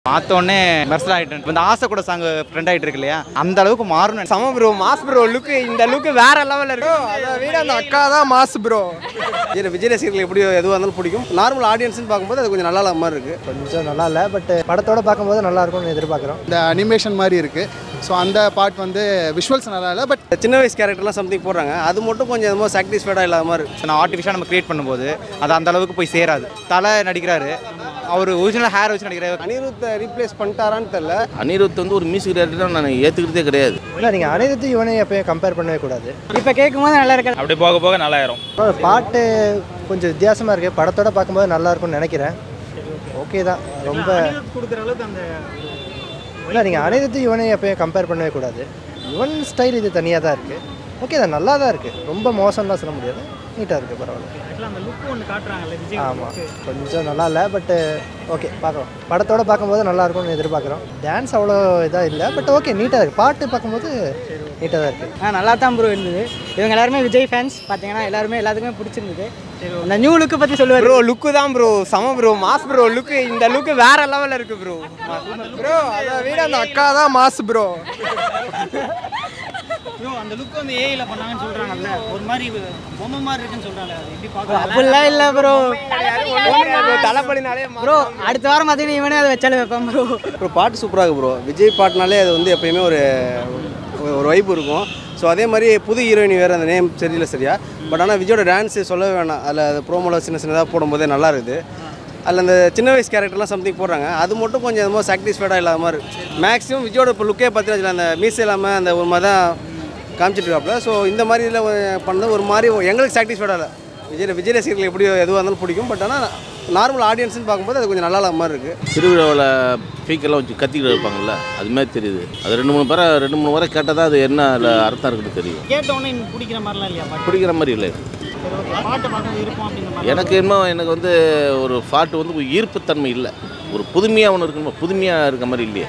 பார்த்தோன்னே மெர்சல் ஆகிட்டேன் இந்த ஆசை கூட சாங் ட்ரெண்ட் ஆகிட்டு இருக்கு இல்லையா அந்த அளவுக்கு மாறணும் சம ப்ரோ மாஸ் ப்ரோ லுக்கு இந்த லுக்கு வேற லெவலில் இருக்கு அதை விட அந்த அக்கா தான் மாஸ் ப்ரோ விஜய் விஜய் ரசிகர்கள் எப்படி எதுவாக இருந்தாலும் பிடிக்கும் நார்மல் ஆடியன்ஸ்னு பார்க்கும்போது அது கொஞ்சம் நல்லா இல்லாத மாதிரி இருக்குது கொஞ்சம் நல்லா இல்லை பட் படத்தோட பார்க்கும்போது நல்லா இருக்கும்னு எதிர்பார்க்குறோம் இந்த அனிமேஷன் மாதிரி இருக்குது ஸோ அந்த பார்ட் வந்து விஷுவல்ஸ் நல்லா இல்லை பட் சின்ன வயசு கேரக்டர்லாம் சம்திங் போடுறாங்க அது மட்டும் கொஞ்சம் என்னமோ சாக்ரிஃபைடாக இல்லாத மாதிரி இருக்கு. நான் ஆர்டிஃபிஷியலாக நம்ம கிரியேட் பண்ணும்போது அது அந்த அளவுக்கு போய் சேராது தலை நடிக்கிறாரு அவர் ஒரிஜினல் ஹேர் வச்சு நடிக்கிறாரு அனிருத்தை ரீப்ளேஸ் பண்ணிட்டாரான்னு தெரில அனிருத் வந்து ஒரு மியூசிக் டைரக்டர் நான் ஏற்றுக்கிறதே கிடையாது இல்லை நீங்கள் அனைத்து இவனை எப்பயும் கம்பேர் பண்ணவே கூடாது இப்போ கேட்கும்போது நல்லா இருக்கு அப்படி போக போக நல்லாயிரும் அப்புறம் பாட்டு கொஞ்சம் வித்தியாசமாக இருக்குது படத்தோட பார்க்கும்போது நல்லா இருக்கும்னு நினைக்கிறேன் ஓகே தான் ரொம்ப கொடுக்குற அளவுக்கு அந்த இல்லை நீங்கள் அனைத்து இவனை எப்பயும் கம்பேர் பண்ணவே கூடாது யுவன் ஸ்டைல் இது தனியாக தான் இருக்குது ஓகே தான் நல்லா தான் இருக்குது ரொம்ப மோசம்லாம் சொல்ல முடியாது நீட்டாக இருக்குது பரவாயில்ல அந்த லுக் ஒன்று காட்டுறாங்கல்ல விஜய் ஆமாம் கொஞ்சம் நல்லா இல்லை பட்டு ஓகே பார்க்கலாம் படத்தோட பார்க்கும்போது நல்லா இருக்கும்னு எதிர்பார்க்குறோம் டான்ஸ் அவ்வளோ இதாக இல்லை பட் ஓகே நீட்டாக இருக்குது பாட்டு பார்க்கும்போது நீட்டாக தான் இருக்குது ஆ நல்லா தான் ப்ரோ இருந்தது இவங்க எல்லாருமே விஜய் ஃபேன்ஸ் பார்த்தீங்கன்னா எல்லாருமே எல்லாத்துக்குமே பிடிச்சிருந்தது அந்த நியூ லுக்கு பற்றி சொல்லுவார் ப்ரோ லுக்கு தான் ப்ரோ சம ப்ரோ மாஸ் ப்ரோ லுக்கு இந்த லுக்கு வேற லெவலில் இருக்கு ப்ரோ ப்ரோ அதை விட அந்த அக்கா தான் மாஸ் ப்ரோ ப்ரோ அந்த லுக் வந்து ஏஐல பண்ணாங்கன்னு சொல்றாங்கல்ல ஒரு மாதிரி பொம்மை மாதிரி இருக்குன்னு சொல்றாங்க அது எப்படி பார்க்கலாம் அப்படிலாம் இல்லை ப்ரோ தலைப்படினாலே ப்ரோ அடுத்த வாரம் பார்த்தீங்கன்னா இவனே அதை வச்சாலே வைப்பேன் ப்ரோ அப்புறம் பாட்டு சூப்பராக இருக்கு ப்ரோ விஜய் பாட்டுனாலே அது வந்து எப்பயுமே ஒரு ஒரு வைப் இருக்கும் ஸோ அதே மாதிரி புது ஹீரோயினி வேறு அந்த நேம் தெரியல சரியா பட் ஆனால் விஜயோட டான்ஸு சொல்லவே வேணாம் அதில் அது ப்ரோமோவில் சின்ன சின்னதாக போடும்போதே நல்லா இருக்குது அதில் அந்த சின்ன வயசு கேரக்டர்லாம் சம்திங் போடுறாங்க அது மட்டும் கொஞ்சம் என்னமோ சாக்ரிஃபைடாக இல்லாத மாதிரி மேக்ஸிமம் விஜயோட இப்போ லுக்கே பார்த்தீங்கன்னா அந்த மீஸ் இல்லாமல் அந்த ஒரு மாதிரி தான் காமிச்சிட்டு இருக்காப்புல ஸோ இந்த மாதிரி இதில் பண்ணது ஒரு மாதிரி எங்களுக்கு சாட்டிஸ்ஃபைடாக இல்லை விஜய் விஜய் ரசிகர்கள் எப்படி எதுவாக இருந்தாலும் பிடிக்கும் பட் ஆனால் நார்மல் ஆடியன்ஸ்னு பார்க்கும்போது அது கொஞ்சம் நல்லா இல்லாத மாதிரி இருக்குது திருவிழாவில் ஃபீக்கெல்லாம் வச்சு கத்திக்கிட்டு இருப்பாங்கல்ல அது மாதிரி தெரியுது அது ரெண்டு மூணு பேரை ரெண்டு மூணு முறை கேட்டால் தான் அது என்ன அதில் அர்த்தம் இருக்குன்னு தெரியும் கேட்ட உடனே எனக்கு பிடிக்கிற மாதிரிலாம் இல்லையா பாட்டு பிடிக்கிற மாதிரி இல்லை சரி ஓகே பாட்டை பார்க்க இருக்கும் அப்படிங்கிற மாதிரி எனக்கு இன்னும் எனக்கு வந்து ஒரு ஃபால்ட்டு வந்து ஒரு ஈர்ப்புத்தன்மை இல்லை ஒரு புதுமையாக ஒன்று இருக்கணும் புதுமையாக இருக்க மாதிரி இல்லையே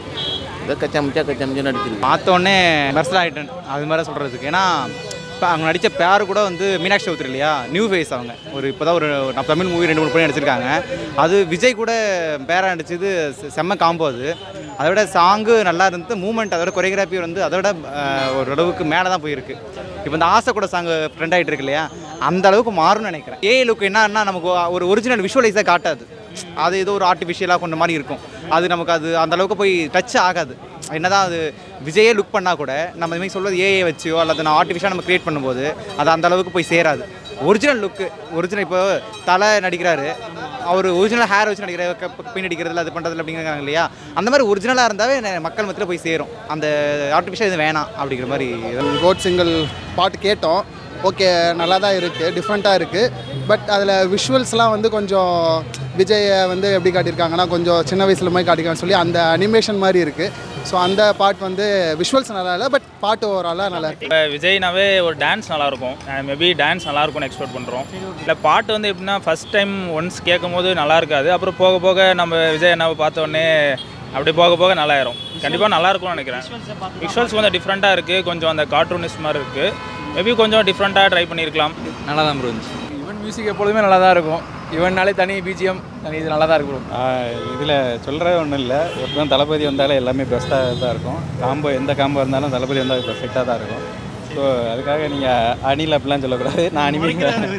இதை கச்சாமிச்சா கச்சாமிச்சா நடிச்சிருக்கு பார்த்தோன்னே மெர்சல் ஆகிட்டேன் அது மாதிரி சொல்கிறதுக்கு ஏன்னா இப்போ அவங்க நடித்த பேர் கூட வந்து மீனாட்சி சௌத்ரி இல்லையா நியூ ஃபேஸ் அவங்க ஒரு இப்போ தான் ஒரு நம்ம தமிழ் மூவி ரெண்டு மூணு படம் நடிச்சிருக்காங்க அது விஜய் கூட பேரா நடிச்சது செ- செம்ம காம்போ அது அதை விட சாங்கு நல்லா இருந்து மூமெண்ட் அதோட கொரியோகிராஃபி வந்து அதோட அஹ், ஒரு அளவுக்கு மேலே தான் போயிருக்கு இப்போ இந்த ஆசை கூட சாங் ட்ரெண்ட் ஆகிட்டு இருக்கு இல்லையா அந்த அளவுக்கு மாறும்னு நினைக்கிறேன் ஏ லுக் என்னன்னா நமக்கு ஒரு ஒரிஜினல் விஷுவலைஸாக காட்டாது அது ஏதோ ஒரு ஆர்டிஃபிஷியலாக கொண்ட மாதிரி இருக்கும் அது நமக்கு அது அந்த அளவுக்கு போய் டச் ஆகாது என்னதான் அது விஜயே லுக் பண்ணால் கூட நம்ம இதுமாதிரி சொல்வது ஏஏ வச்சியோ அல்லது நான் ஆர்டிஃபிஷியலாக நம்ம கிரியேட் பண்ணும்போது அது அந்த அளவுக்கு போய் சேராது ஒரிஜினல் லுக்கு ஒரிஜினல் இப்போ தலை நடிக்கிறாரு அவர் ஒரிஜினல் ஹேர் வச்சு நடிக்கிற பின் அடிக்கிறதுல அது பண்ணுறதுல அப்படிங்கிறாங்க இல்லையா அந்த மாதிரி ஒரிஜினலாக இருந்தாவே நெ- மக்கள் மத்தியில் போய் சேரும் அந்த ஆர்டிஃபிஷியல் இது வேணாம் அப்படிங்கிற மாதிரி கோட் சிங்கிள் பாட்டு கேட்டோம் ஓகே நல்லா தான் இருக்குது டிஃப்ரெண்ட்டாக இருக்குது பட் அதில் விஷுவல்ஸ்லாம் வந்து கொஞ்சம் விஜயை வந்து எப்படி காட்டியிருக்காங்கன்னா கொஞ்சம் சின்ன வயசில் மாதிரி காட்டியிருக்காங்கன்னு சொல்லி அந்த அனிமேஷன் மாதிரி இருக்குது ஸோ அந்த பார்ட் வந்து விஷுவல்ஸ் நல்லா இல்லை பட் பாட்டு ஓவராலாக நல்லா இருக்கு இப்போ விஜய்னாவே ஒரு டான்ஸ் நல்லாயிருக்கும் மேபி டான்ஸ் நல்லா இருக்கும்னு எக்ஸ்பெக்ட் பண்ணுறோம் இல்லை பாட்டு வந்து எப்படின்னா ஃபஸ்ட் டைம் ஒன்ஸ் கேட்கும் போது நல்லா இருக்காது அப்புறம் போக போக நம்ம விஜய் அண்ணாவை பார்த்த உடனே அப்படி போக போக நல்லாயிரும் கண்டிப்பாக நல்லா இருக்கும்னு நினைக்கிறேன் விஷுவல்ஸ் கொஞ்சம் டிஃப்ரெண்ட்டாக இருக்குது கொஞ்சம் அந்த கார்ட்டூனிஸ்ட் மாதிரி இருக்குது மேபி கொஞ்சம் டிஃப்ரெண்ட்டாக ட்ரை பண்ணியிருக்கலாம் நல்லா தான் இருந்துச்சு யுவன் மியூசிக் எப்பொழுதுமே நல்லா தான் இருக்கும் யுவன்னாலே தனி பிஜிஎம் தனி இது நல்லா தான் இருக்கும் இதில் சொல்கிறது ஒன்றும் இல்லை எப்பவும் தளபதி வந்தாலும் எல்லாமே பெஸ்ட்டாக தான் இருக்கும் காம்போ எந்த காம்போ இருந்தாலும் தளபதி வந்தால் பெர்ஃபெக்டாக தான் இருக்கும் ஸோ அதுக்காக நீங்கள் அணில் அப்படிலாம் சொல்லக்கூடாது நான் அனிமே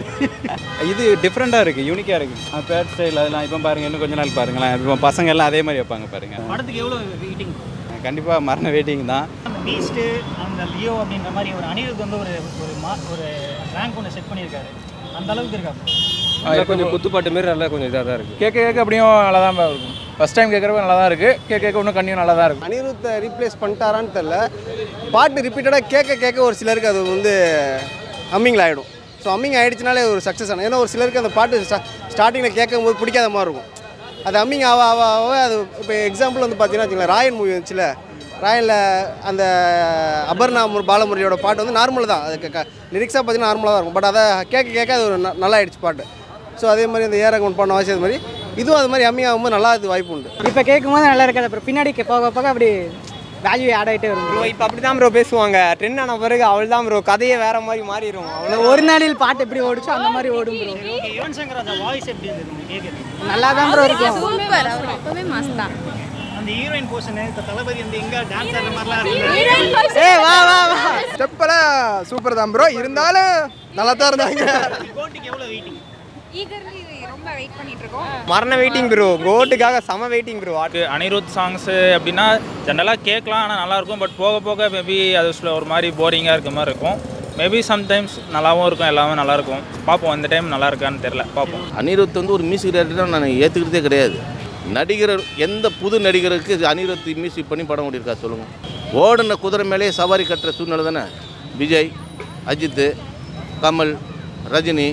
இது டிஃப்ரெண்ட்டாக இருக்குது யூனிக்காக இருக்குது பேட் ஸ்டைல் அதெல்லாம் இப்போ பாருங்கள் இன்னும் கொஞ்ச நாள் பாருங்களேன் இப்போ பசங்க எல்லாம் அதே மாதிரி வைப்பாங்க பாருங்கள் படத்துக்கு எவ்வளோ வெயிட்டிங் கண்டிப்பாக மரண வெயிட்டிங் தான் அந்த பீஸ்ட்டு அந்த லியோ அப்படின்ற மாதிரி ஒரு அனிருத் வந்து ஒரு ஒரு மா ஒரு ரேங்க் ஒன்று செட் பண்ணியிருக்காரு அந்த அளவுக்கு இருக்கா கொஞ்சம் குத்துப்பாட்டு மாரி நல்லா கொஞ்சம் இதாக தான் இருக்குது கேட்க கேட்க அப்படியும் நல்லா தான் இருக்கும் ஃபஸ்ட் டைம் கேட்குறப்ப நல்லா தான் இருக்குது கேட்க கேட்க இன்னும் கண்ணியும் நல்லா தான் இருக்கும் அனிருத்தை ரீப்ளேஸ் பண்ணிட்டாரான்னு தெரில பாட்டு ரிப்பீட்டடாக கேட்க கேட்க ஒரு சிலருக்கு அது வந்து ஹம்மிங்கில் ஆகிடும் ஸோ ஹம்மிங் ஆகிடுச்சுனாலே ஒரு சக்ஸஸ் ஆகும் ஏன்னா ஒரு சிலருக்கு அந்த பாட்டு ஸ்டார்டிங்கில் கேட்கும் போது பிடிக்காத மாதிரி இருக்கும் அது ஹம்மிங் ஆக ஆக ஆக அது இப்போ எக்ஸாம்பிள் வந்து பார்த்தீங்கன்னா வச்சுக்கோங்களேன் ராயன் மூவி வந்துச்சுல ராயனில் அந்த அபர்ணா மு- பாலமுரளியோட பாட்டு வந்து நார்மல் தான் அது லிரிக்ஸாக பார்த்தீங்கன்னா நார்மலாக தான் இருக்கும் பட் அதை கேட்க கேட்க அது ஒரு ந- நல்லா ஆயிடுச்சு பாட்டு ஸோ அதே மாதிரி அந்த ஏரகமன் பண்ண அவசியம் அது மாதிரி இதுவும் அது மாதிரி ஹம்மிங் ஆகும்போது நல்லா அது வாய்ப்பு உண்டு இப்போ கேட்கும்போது நல்லா இருக்காது அப்புறம் பின்னாடி கே- போக போக அப்படி வேல்யூ ஆட் ஆகிட்டே வரும் ப்ரோ இப்போ அப்படி தான் ப்ரோ பேசுவாங்க ட்ரெண்ட் ஆன பிறகு அவள் தான் ப்ரோ கதையே வேற மாதிரி மாறிடும் அந்த ஒரு நாளில் பாட்டு எப்படி ஓடிச்சோ அந்த மாதிரி ஓடும் bro okay Yuvan Shankar Raja voice எப்படி இருந்தது உங்களுக்கு கேட்குறது நல்லா தான் ப்ரோ இருக்கும் சூப்பர் அவர் எப்பவுமே மஸ்ட் தான் அந்த ஹீரோயின் போர்ஷன் இப்போ தளபதி வந்து எங்க டான்ஸ் ஆடுற மாதிரிலாம் இருக்கு ஏய் வா வா வா ஸ்டெப்பெல்லாம் சூப்பர் தான் ப்ரோ இருந்தாலும் நல்லா தான் இருந்தாங்க கோட்டிக்கு எவ்வளோ வெயிட்டிங் ஈகர்லி ரொம்ப வெயிட் பண்ணிட்டு இருக்கோம் மரண வெயிட்டிங் ப்ரோ கோட்டுக்காக செம வெயிட்டிங் ப்ரோ அனிருத் சாங்ஸு அப்படின்னா ஜென்ரலாக கேட்கலாம் ஆனால் நல்லாயிருக்கும் பட் போக போக மேபி அது சில ஒரு மாதிரி போரிங்காக இருக்க மாதிரி இருக்கும் மேபி சம்டைம்ஸ் நல்லாவும் இருக்கும் எல்லாமே நல்லாயிருக்கும் பார்ப்போம் இந்த டைம் நல்லா இருக்கான்னு தெரில பார்ப்போம் அனிருத் வந்து ஒரு மியூசிக் டைரக்டர் நான் ஏற்றுக்கிறதே கிடையாது நடிகர் எந்த புது நடிகருக்கு அனிருத் மியூசிக் பண்ணி படம் ஓடிருக்கா சொல்லுங்கள் ஓடின குதிரை மேலேயே சவாரி கட்டுற சூழ்நிலை தானே விஜய் அஜித்து கமல் ரஜினி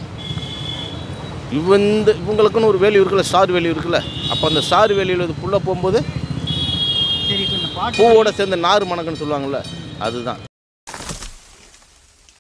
இவந்த இவங்களுக்குன்னு ஒரு வேல்யூ இருக்குல்ல ஸ்டார் வேல்யூ இருக்குல்ல அப்போ அந்த ஸ்டார் வேல்யூவில் இது ஃபுல்லாக போகும்போது சரி இப்போ இந்த பாட்டு பூவோட சேர்ந்த நார் மணக்குன்னு சொல்லுவாங்கள்ல அதுதான்